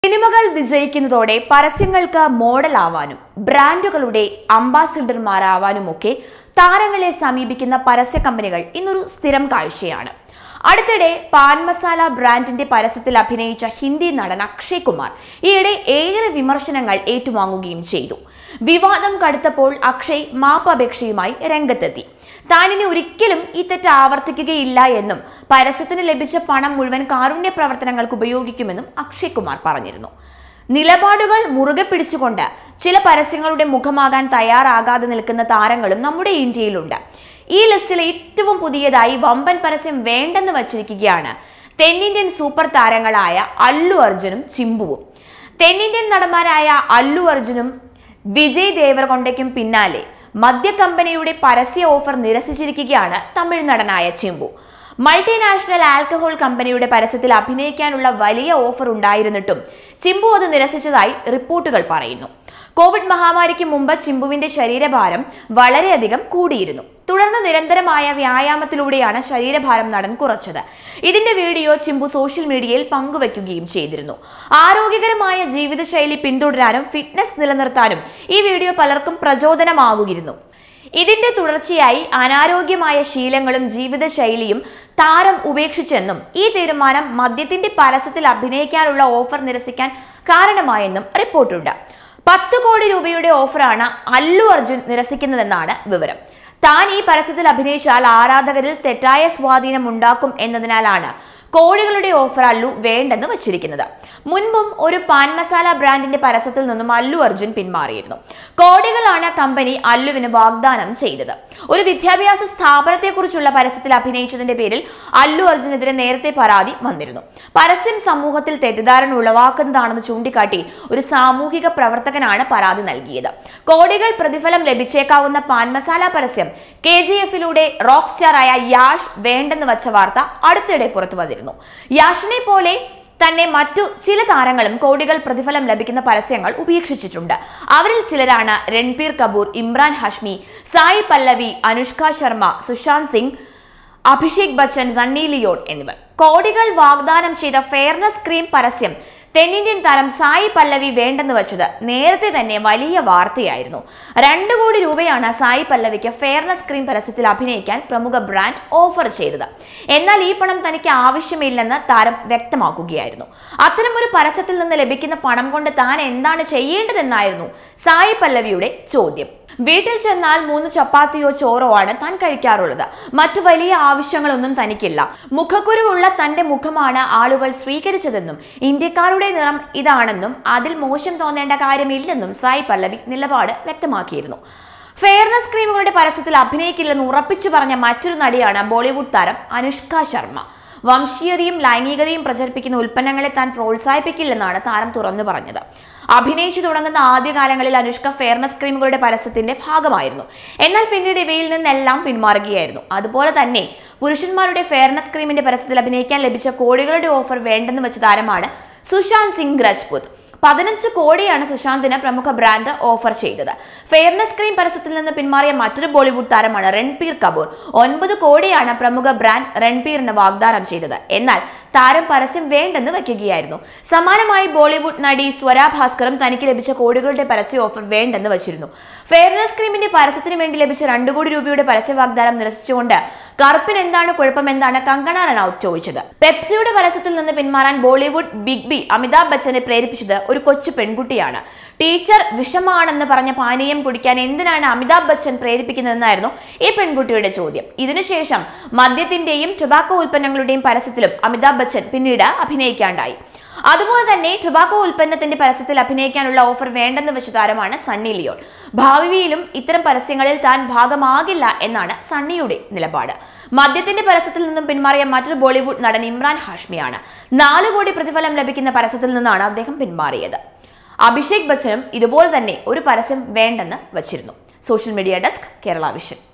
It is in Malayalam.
സിനിമകൾ വിജയിക്കുന്നതോടെ പരസ്യങ്ങൾക്ക് മോഡലാവാനും ബ്രാൻഡുകളുടെ അംബാസിഡർമാരാവാനുമൊക്കെ താരങ്ങളെ സമീപിക്കുന്ന പരസ്യ കമ്പനികൾ ഇന്നൊരു സ്ഥിരം കാഴ്ചയാണ് അടുത്തിടെ പാൻ മസാല ബ്രാൻഡിന്റെ പരസ്യത്തിൽ അഭിനയിച്ച ഹിന്ദി നടൻ അക്ഷയ് കുമാർ ഈയിടെ ഏറെ വിമർശനങ്ങൾ ഏറ്റുവാങ്ങുകയും ചെയ്തു വിവാദം കടുത്തപ്പോൾ അക്ഷയ് മാപ്പപേക്ഷയുമായി രംഗത്തെത്തി താനിനി ഒരിക്കലും ഈ തെറ്റ് ആവർത്തിക്കുകയില്ല എന്നും പരസ്യത്തിന് ലഭിച്ച പണം മുഴുവൻ കാരുണ്യ പ്രവർത്തനങ്ങൾക്ക് ഉപയോഗിക്കുമെന്നും അക്ഷയ് കുമാർ പറഞ്ഞിരുന്നു നിലപാടുകൾ മുറുകെ പിടിച്ചുകൊണ്ട് ചില പരസ്യങ്ങളുടെ മുഖമാകാൻ തയ്യാറാകാതെ നിൽക്കുന്ന താരങ്ങളും നമ്മുടെ ഇന്ത്യയിലുണ്ട് ഈ ലിസ്റ്റിൽ ഏറ്റവും പുതിയതായി വമ്പൻ പരസ്യം വേണ്ടെന്ന് വച്ചിരിക്കുകയാണ് തെന്നിന്ത്യൻ സൂപ്പർ താരങ്ങളായ അല്ലു അർജുനും ചിമ്പുവും തെന്നിന്ത്യൻ നടന്മാരായ അല്ലു അർജുനും വിജയ് ദേവരകൊണ്ടയ്ക്കും പിന്നാലെ മദ്യ കമ്പനിയുടെ പരസ്യ ഓഫർ നിരസിച്ചിരിക്കുകയാണ് തമിഴ് നടനായ ചിമ്പു മൾട്ടിനാഷണൽ ആൽക്കഹോൾ കമ്പനിയുടെ പരസ്യത്തിൽ അഭിനയിക്കാനുള്ള വലിയ ഓഫർ ഉണ്ടായിരുന്നിട്ടും ചിമ്പു അത് നിരസിച്ചതായി റിപ്പോർട്ടുകൾ പറയുന്നു കോവിഡ് മഹാമാരിക്ക് മുമ്പ് ചിമ്പുവിന്റെ ശരീരഭാരം വളരെയധികം കൂടിയിരുന്നു തുടർന്ന് നിരന്തരമായ വ്യായാമത്തിലൂടെയാണ് ശരീരഭാരം നടൻ കുറച്ചത് ഇതിന്റെ വീഡിയോ ചിമ്പു സോഷ്യൽ മീഡിയയിൽ പങ്കുവയ്ക്കുകയും ചെയ്തിരുന്നു ആരോഗ്യകരമായ ജീവിതശൈലി പിന്തുടരാനും ഫിറ്റ്നസ് നിലനിർത്താനും ഈ വീഡിയോ പലർക്കും പ്രചോദനമാകുകയിരുന്നു ഇതിന്റെ തുടർച്ചയായി അനാരോഗ്യമായ ശീലങ്ങളും ജീവിതശൈലിയും താരം ഉപേക്ഷിച്ചെന്നും ഈ തീരുമാനം മദ്യത്തിന്റെ പരസ്യത്തിൽ അഭിനയിക്കാനുള്ള ഓഫർ നിരസിക്കാൻ കാരണമായെന്നും റിപ്പോർട്ടുണ്ട് പത്ത് കോടി രൂപയുടെ ഓഫറാണ് അല്ലു അർജുൻ നിരസിക്കുന്നതെന്നാണ് വിവരം താൻ ഈ പരസ്യത്തിൽ അഭിനയിച്ചാൽ ആരാധകരിൽ തെറ്റായ സ്വാധീനം ഉണ്ടാക്കും എന്നതിനാലാണ് കോടികളുടെ ഓഫർ അല്ലു വേണ്ടെന്ന് വച്ചിരിക്കുന്നത് മുൻപും ഒരു പാൻ മസാല ബ്രാൻഡിന്റെ പരസ്യത്തിൽ നിന്നും അല്ലു അർജുൻ പിന്മാറിയിരുന്നു കോടികളാണ് കമ്പനി അല്ലുവിന് വാഗ്ദാനം ചെയ്തത് ഒരു വിദ്യാഭ്യാസ സ്ഥാപനത്തെക്കുറിച്ചുള്ള പരസ്യത്തിൽ അഭിനയിച്ചതിന്റെ പേരിൽ അല്ലു അർജുനെതിരെ നേരത്തെ പരാതി വന്നിരുന്നു പരസ്യം സമൂഹത്തിൽ തെറ്റിദ്ധാരണ ഉളവാക്കുന്നതാണെന്ന് ചൂണ്ടിക്കാട്ടി ഒരു സാമൂഹിക പ്രവർത്തകനാണ് പരാതി നൽകിയത് കോടികൾ പ്രതിഫലം ലഭിച്ചേക്കാവുന്ന പാൻ മസാല പരസ്യം കെ ജി എഫിലൂടെ റോക്ക് സ്റ്റാറായ യാഷ് വേണ്ടെന്ന് വച്ച വാർത്ത അടുത്തിടെ പുറത്തു വന്നിരുന്നു യാഷിനെ പോലെ തന്നെ മറ്റു ചില താരങ്ങളും കോടികൾ പ്രതിഫലം ലഭിക്കുന്ന പരസ്യങ്ങൾ ഉപേക്ഷിച്ചിട്ടുണ്ട് അവരിൽ ചിലരാണ് രൺബീർ കപൂർ ഇമ്രാൻ ഹാഷ്മി സായി പല്ലവി അനുഷ്ക ശർമ്മ സുശാന്ത് സിംഗ് അഭിഷേക് ബച്ചൻ സണ്ണി ലിയോൺ എന്നിവർ കോടികൾ വാഗ്ദാനം ചെയ്ത ഫെയർനെസ് ക്രീം പരസ്യം തെന്നിന്ത്യൻ താരം സായി പല്ലവി വേണ്ടെന്ന് വെച്ചത് നേരത്തെ തന്നെ വലിയ വാർത്തയായിരുന്നു രണ്ടു കോടി രൂപയാണ് സായി പല്ലവിക്ക് ഫെയർനെസ് ക്രീം പരസ്യത്തിൽ അഭിനയിക്കാൻ പ്രമുഖ ബ്രാൻഡ് ഓഫർ ചെയ്തത് എന്നാൽ ഈ പണം തനിക്ക് ആവശ്യമില്ലെന്ന് താരം വ്യക്തമാക്കുകയായിരുന്നു അത്തരമൊരു പരസ്യത്തിൽ നിന്ന് ലഭിക്കുന്ന പണം കൊണ്ട് താൻ എന്താണ് ചെയ്യേണ്ടതെന്നായിരുന്നു സായി പല്ലവിയുടെ ചോദ്യം വീട്ടിൽ ചെന്നാൽ മൂന്ന് ചപ്പാത്തിയോ ചോറോ ആണ് താൻ കഴിക്കാറുള്ളത് മറ്റു വലിയ ആവശ്യങ്ങളൊന്നും തനിക്കില്ല മുഖക്കുരുവുള്ള തന്റെ മുഖമാണ് ആളുകൾ സ്വീകരിച്ചതെന്നും ഇന്ത്യക്കാരുടെ നിറം ഇതാണെന്നും അതിൽ മോശം തോന്നേണ്ട കാര്യമില്ലെന്നും സായി പല്ലവി നിലപാട് വ്യക്തമാക്കിയിരുന്നു ഫെയർനെസ് ക്രീമുകളുടെ പരസ്യത്തിൽ അഭിനയിക്കില്ലെന്ന് ഉറപ്പിച്ചു പറഞ്ഞ മറ്റൊരു നടിയാണ് ബോളിവുഡ് താരം അനുഷ്ക ശർമ്മ വംശീയതയും ലൈംഗികതയും പ്രചരിപ്പിക്കുന്ന ഉൽപ്പന്നങ്ങളെ താൻ പ്രോത്സാഹിപ്പിക്കില്ലെന്നാണ് താരം തുറന്നു പറഞ്ഞത് അഭിനയിച്ചു തുടങ്ങുന്ന ആദ്യകാലങ്ങളിൽ അനുഷ്ക ഫെയർനെസ് ക്രീമുകളുടെ പരസ്യത്തിന്റെ ഭാഗമായിരുന്നു എന്നാൽ പിന്നീട് ഇവയിൽ നിന്നെല്ലാം പിന്മാറുകയായിരുന്നു അതുപോലെ തന്നെ പുരുഷന്മാരുടെ ഫെയർനെസ് ക്രീമിന്റെ പരസ്യത്തിൽ അഭിനയിക്കാൻ ലഭിച്ച കോടികളുടെ ഓഫർ വേണ്ടെന്ന് വെച്ച താരമാണ് സുശാന്ത് സിംഗ് രജ്പുത് പതിനഞ്ച് കോടിയാണ് സുശാന്തിന് പ്രമുഖ ബ്രാൻഡ് ഓഫർ ചെയ്തത് ഫെയർനെസ് ക്രീം പരസ്യത്തിൽ നിന്ന് പിന്മാറിയ മറ്റൊരു ബോളിവുഡ് താരമാണ് രൺബീർ കപൂർ ഒൻപത് കോടിയാണ് പ്രമുഖ ബ്രാൻഡ് രൺബീറിന് വാഗ്ദാനം ചെയ്തത് എന്നാൽ താരം പരസ്യം വേണ്ടെന്ന് വയ്ക്കുകയായിരുന്നു സമാനമായി ബോളിവുഡ് നടി സ്വര ഭാസ്കറും തനിക്ക് ലഭിച്ച കോടികളുടെ പരസ്യ ഓഫർ വേണ്ടെന്ന് വച്ചിരുന്നു ഫെയർനെസ് ക്രീമിന്റെ പരസ്യത്തിന് വേണ്ടി ലഭിച്ച രണ്ടു കോടി രൂപയുടെ പരസ്യ വാഗ്ദാനം നിരസിച്ചുകൊണ്ട് കറുപ്പിന് എന്താണ് കുഴപ്പമെന്നാണ് കങ്കണ റണൌത്ത് ചോദിച്ചത് പെപ്സിയുടെ പരസ്യത്തിൽ നിന്ന് പിന്മാറാൻ ബോളിവുഡ് ബിഗ് ബി അമിതാഭ് ബച്ചനെ പ്രേരിപ്പിച്ചത് ഒരു കൊച്ചു പെൺകുട്ടിയാണ് ടീച്ചർ വിഷമാണെന്ന് പറഞ്ഞ പാനീയം കുടിക്കാൻ എന്തിനാണ് അമിതാഭ് ബച്ചൻ പ്രേരിപ്പിക്കുന്നതെന്നായിരുന്നു ഈ പെൺകുട്ടിയുടെ ചോദ്യം ഇതിനുശേഷം മദ്യത്തിന്റെയും ടൊബാക്കോ ഉൽപ്പന്നങ്ങളുടെയും പരസ്യത്തിലും അമിതാഭ് ബച്ചൻ പിന്നീട് അഭിനയിക്കാണ്ടായി അതുപോലെ തന്നെ ടൊബാക്കോ ഉൽപ്പന്നത്തിന്റെ പരസ്യത്തിൽ അഭിനയിക്കാനുള്ള ഓഫർ വേണ്ടെന്ന് വെച്ച താരമാണ് സണ്ണി ലിയോൺ ഭാവിയിലും ഇത്തരം പരസ്യങ്ങളിൽ താൻ ഭാഗമാകില്ല എന്നാണ് സണ്ണിയുടെ നിലപാട് മദ്യത്തിന്റെ പരസ്യത്തിൽ നിന്നും പിന്മാറിയ മറ്റൊരു ബോളിവുഡ് നടൻ ഇമ്രാൻ ഹാഷ്മിയാണ് നാല് കോടി പ്രതിഫലം ലഭിക്കുന്ന പരസ്യത്തിൽ നിന്നാണ് അദ്ദേഹം പിന്മാറിയത് അഭിഷേക് ബച്ചനും ഇതുപോലെ തന്നെ ഒരു പരസ്യം വേണ്ടെന്ന് വച്ചിരുന്നു social media desk Kerala vision